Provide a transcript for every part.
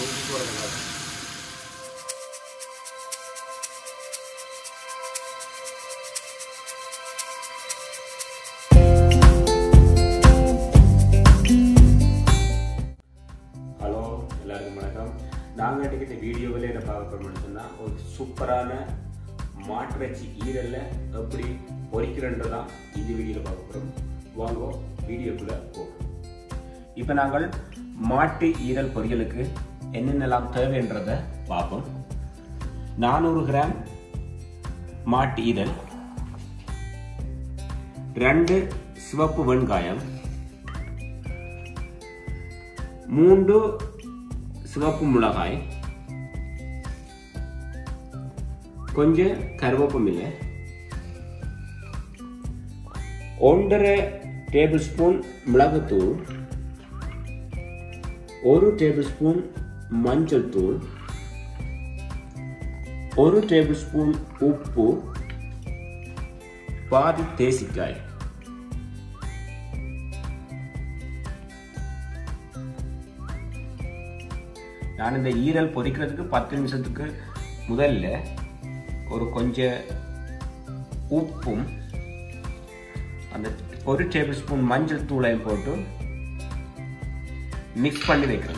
பொறிச்சு போகிறதுனால ஹலோ எல்லாருக்கும் வணக்கம் நாங்கள் இன்றைக்கி இந்த வீடியோவில் என்ன பார்க்க போகிறோம்னு சொன்னால் ஒரு சூப்பரான மாட்டிறைச்சி ஈரல்ல எப்படி பொரிக்கிறன்றதான் இந்த வீடியோவில் பார்க்க போகிறோம் வாங்க வீடியோக்குள்ளே போகும் இப்போ நாங்கள் மாட்டு ஈரல் பொரியலுக்கு என்னென்னலாம் தேவைன்றதை பார்ப்போம் நானூறு கிராம் மாட்டு ஈரல் ரெண்டு சிவப்பு வெங்காயம் மூன்று சிவப்பு மிளகாய் கொஞ்சம் கருவேப்பமில்லை ஒன்றரை டேபிள் ஸ்பூன் மிளகுத்தூள் ஒரு டேபிள் ஸ்பூன் மஞ்சள் தூள் ஒரு டேபிள் ஸ்பூன் உப்பு பாதி தேசிக்காய் நான் இந்த ஈரல் பொரிக்கிறதுக்கு பத்து நிமிஷத்துக்கு முதல்ல ஒரு கொஞ்சம் உப்பும் அந்த ஒரு டேபிள் ஸ்பூன் மஞ்சள் தூளையும் போட்டு மிக்ஸ் பண்ணி வைக்கிறேன்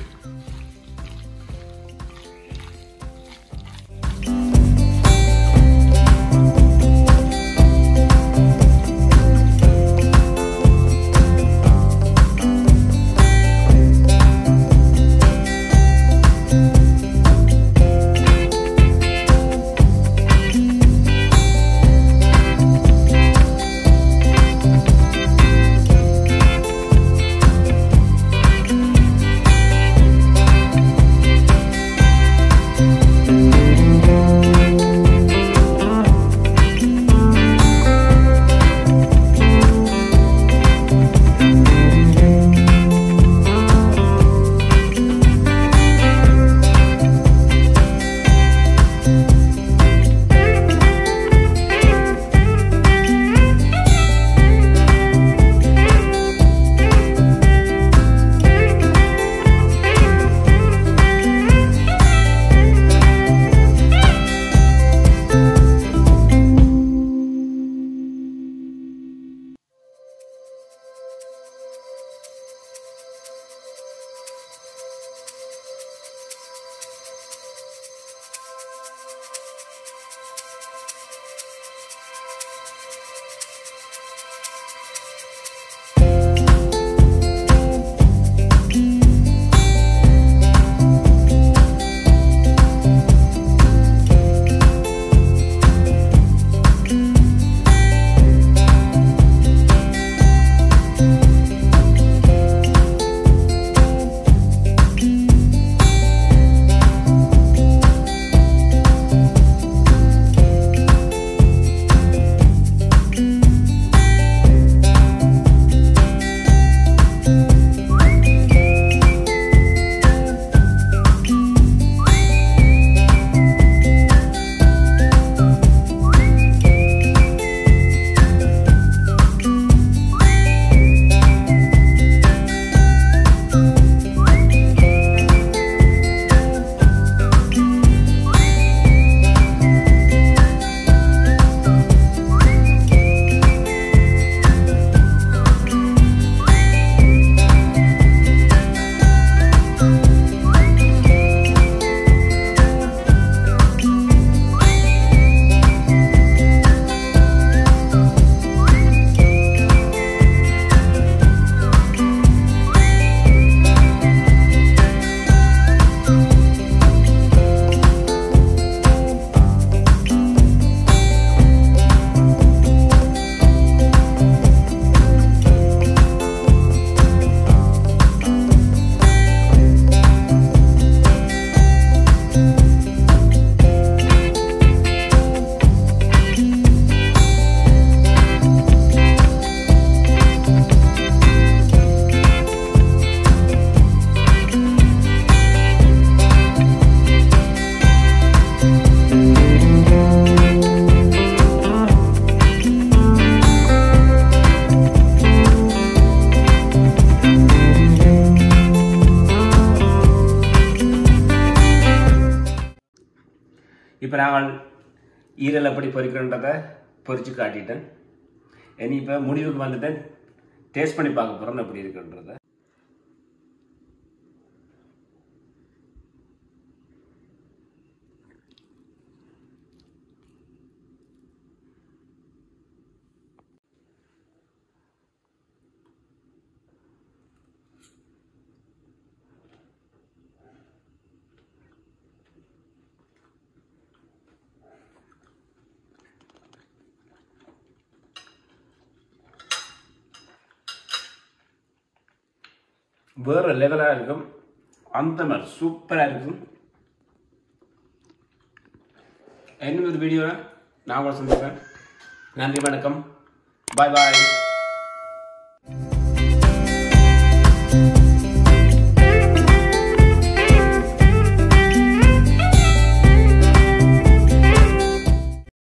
இப்போ நாங்கள் ஈரல் எப்படி பொரிக்கிறோன்றதை பொரிச்சு காட்டிட்டேன் இனி இப்போ முடிவுக்கு வந்துட்டேன் டேஸ்ட் பண்ணி பார்க்க போகிறோம் எப்படி இருக்குன்றத வேறு லெவலாக இருக்கும் அந்த மாதிரி சூப்பராக இருக்கும் இன்னொரு வீடியோவில் நான் உங்களை சந்திப்பேன் நன்றி வணக்கம் பாய் பாய்